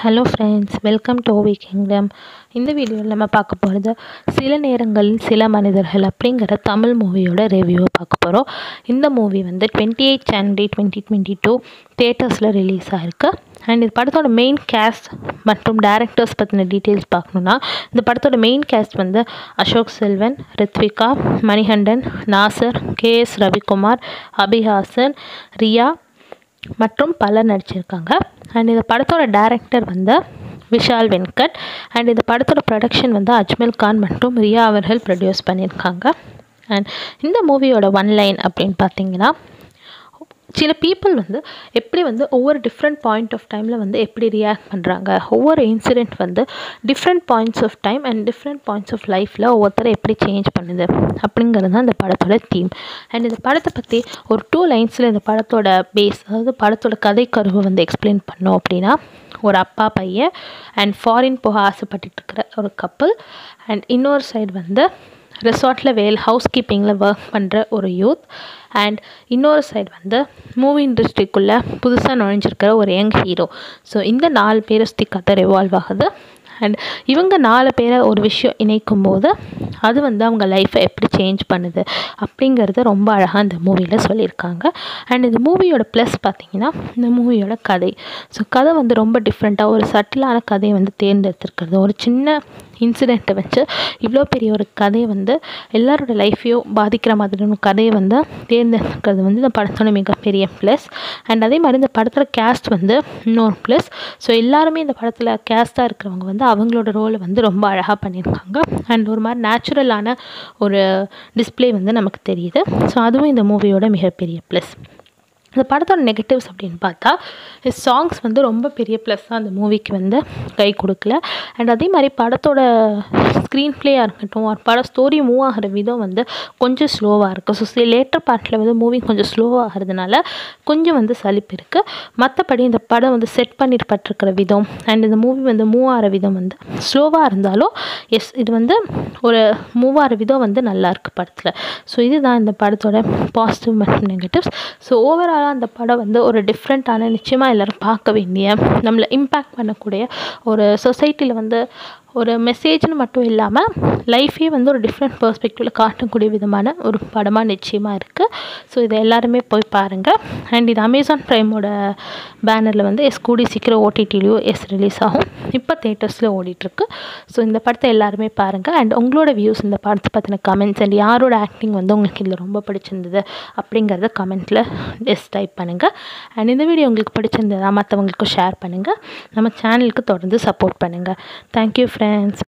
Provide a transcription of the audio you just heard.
hello friends welcome to Ovi kingdom இந்த வீடியோவில் நம்ம பார்க்க போகிறது சில நேரங்களில் சில மனிதர்கள் அப்படிங்கிற தமிழ் மூவியோட ரிவ்யூவை பார்க்க போகிறோம் இந்த மூவி வந்து twenty eight January twenty twenty two தேட்டர்ஸில் ரிலீஸ் ஆகிருக்கு அண்ட் இது படத்தோட மெயின் கேஸ்ட் மற்றும் டேரக்டர்ஸ் பற்றின டீட்டெயில்ஸ் பார்க்கணுன்னா இந்த படத்தோட மெயின் கேஸ்ட் வந்து அசோக் செல்வன் ரித்விகா மணிகண்டன் நாசர் கே எஸ் ரவிக்குமார் அபிஹாசன் ரியா மற்றும் பலர் நடிச்சிருக்காங்க அண்ட் இந்த படத்தோட டேரக்டர் வந்து விஷால் வெங்கட் அண்ட் இந்த படத்தோட ப்ரொடக்ஷன் வந்து அஜ்மல் கான் மற்றும் ரியா அவர்கள் ப்ரொடியூஸ் பண்ணியிருக்காங்க அண்ட் இந்த மூவியோட ஒன் லைன் அப்படின்னு பார்த்தீங்கன்னா சில பீப்புள் வந்து எப்படி வந்து ஒவ்வொரு டிஃப்ரெண்ட் பாயிண்ட் ஆஃப் டைமில் வந்து எப்படி ரியாக்ட் பண்ணுறாங்க ஒவ்வொரு இன்சிடெண்ட் வந்து different points of time and different points of லைஃப்பில் ஒவ்வொருத்தரை எப்படி சேஞ்ச் பண்ணுது அப்படிங்கிறது தான் இந்த படத்தோட தீம் அண்ட் இந்த படத்தை பற்றி ஒரு டூ லைன்ஸில் இந்த படத்தோட பேஸ் அதாவது படத்தோட கதை கருவை வந்து எக்ஸ்பிளைன் பண்ணோம் அப்படின்னா ஒரு அப்பா பையன் அண்ட் ஃபாரின் போக ஆசைப்பட்டுட்டு இருக்கிற ஒரு கப்பல் அண்ட் இன்னொரு சைடு வந்து ரிசார்ட்டில் வேல் ஹவுஸ் கீப்பிங்கில் ஒர்க் பண்ணுற ஒரு யூத் அண்ட் இன்னொரு சைடு வந்து மூவி இண்டஸ்ட்ரிக்குள்ளே புதுசாக நுழைஞ்சிருக்கிற ஒரு யங் ஹீரோ ஸோ இந்த நாலு பேரை சுற்றி கதை ரிவால்வ் ஆகுது அண்ட் இவங்க நாலு பேரை ஒரு விஷயம் இணைக்கும் போது அது வந்து அவங்க லைஃப்பை எப்படி சேஞ்ச் பண்ணுது அப்படிங்கிறத ரொம்ப அழகாக இந்த மூவியில் சொல்லியிருக்காங்க அண்ட் இந்த மூவியோட ப்ளஸ் பார்த்திங்கன்னா இந்த மூவியோட கதை ஸோ கதை வந்து ரொம்ப டிஃப்ரெண்ட்டாக ஒரு சட்டிலான கதையை வந்து தேர்ந்தெடுத்திருக்கிறது ஒரு சின்ன இன்சிடெண்ட்டை வச்சு இவ்வளோ பெரிய ஒரு கதையை வந்து எல்லாரோட லைஃப்பையும் பாதிக்கிற மாதிரியான கதையை வந்து தேர்ந்தெடுக்கிறது வந்து இந்த படத்தோட மிகப்பெரிய ப்ளஸ் அண்ட் அதே மாதிரி இந்த படத்தோட கேஸ்ட் வந்து இன்னொரு ப்ளஸ் ஸோ எல்லாருமே இந்த படத்தில் கேஸ்ட்டாக இருக்கிறவங்க வந்து அவங்களோட ரோலை வந்து ரொம்ப அழகாக பண்ணியிருக்காங்க அண்ட் ஒரு மாதிரி நேச்சுரலான ஒரு டிஸ்பிளே வந்து நமக்கு தெரியுது ஸோ அதுவும் இந்த மூவியோட மிகப்பெரிய ப்ளஸ் இந்த படத்தோட நெகட்டிவ்ஸ் அப்படின்னு பார்த்தா சாங்ஸ் வந்து ரொம்ப பெரிய ப்ளஸ்ஸாக அந்த மூவிக்கு வந்து கை கொடுக்கல அண்ட் அதே மாதிரி படத்தோட ஸ்க்ரீன் ப்ளேயாக இருக்கட்டும் ஒரு படம் ஸ்டோரி மூவ் ஆகிற விதம் வந்து கொஞ்சம் ஸ்லோவாக இருக்குது ஸோ சில லேட்டர் பார்ட்டில் வந்து மூவி கொஞ்சம் ஸ்லோவாகிறதுனால கொஞ்சம் வந்து சலிப்பு இருக்குது மற்றபடி இந்த படம் வந்து செட் பண்ணிட்டுப்பட்டிருக்கிற விதம் அண்ட் இந்த மூவி வந்து மூவ் ஆகிற விதம் வந்து ஸ்லோவாக இருந்தாலும் எஸ் இது வந்து ஒரு மூவ் ஆகிற விதம் வந்து நல்லாயிருக்கு படத்தில் ஸோ இதுதான் இந்த படத்தோட பாசிட்டிவ் மற்றும் நெகட்டிவ்ஸ் ஸோ ஓவரால் ஓவராலாக அந்த படம் வந்து ஒரு டிஃப்ரெண்ட்டான நிச்சயமாக எல்லோரும் பார்க்க வேண்டிய நம்மளை இம்பேக்ட் பண்ணக்கூடிய ஒரு சொசைட்டியில் வந்து ஒரு மெசேஜ்னு மட்டும் இல்லாமல் லைஃபே வந்து ஒரு டிஃப்ரெண்ட் பர்ஸ்பெக்டிவில் காட்டக்கூடிய விதமான ஒரு படமாக நிச்சயமாக இருக்குது ஸோ இதை எல்லாருமே போய் பாருங்கள் அண்ட் இது அமேசான் ப்ரைமோட பேனரில் வந்து எஸ் கூடி சீக்கிரம் ஓடிடிலையும் எஸ் ரிலீஸ் ஆகும் இப்போ தேட்டர்ஸில் ஓடிட்டுருக்கு ஸோ இந்த படத்தை எல்லாருமே பாருங்கள் அண்ட் உங்களோட வியூஸ் இந்த படத்தை பற்றின கமெண்ட்ஸ் அண்ட் யாரோட ஆக்டிங் வந்து உங்களுக்கு இதில் ரொம்ப பிடிச்சிருந்தது அப்படிங்கிறத கமெண்ட்டில் எஸ் டைப் பண்ணுங்கள் அண்ட் இந்த வீடியோ உங்களுக்கு பிடிச்சிருந்ததா மற்றவங்களுக்கும் ஷேர் பண்ணுங்கள் நம்ம சேனலுக்கு தொடர்ந்து சப்போர்ட் பண்ணுங்கள் தேங்க்யூ ஃப்ரெண்ட்ஸ்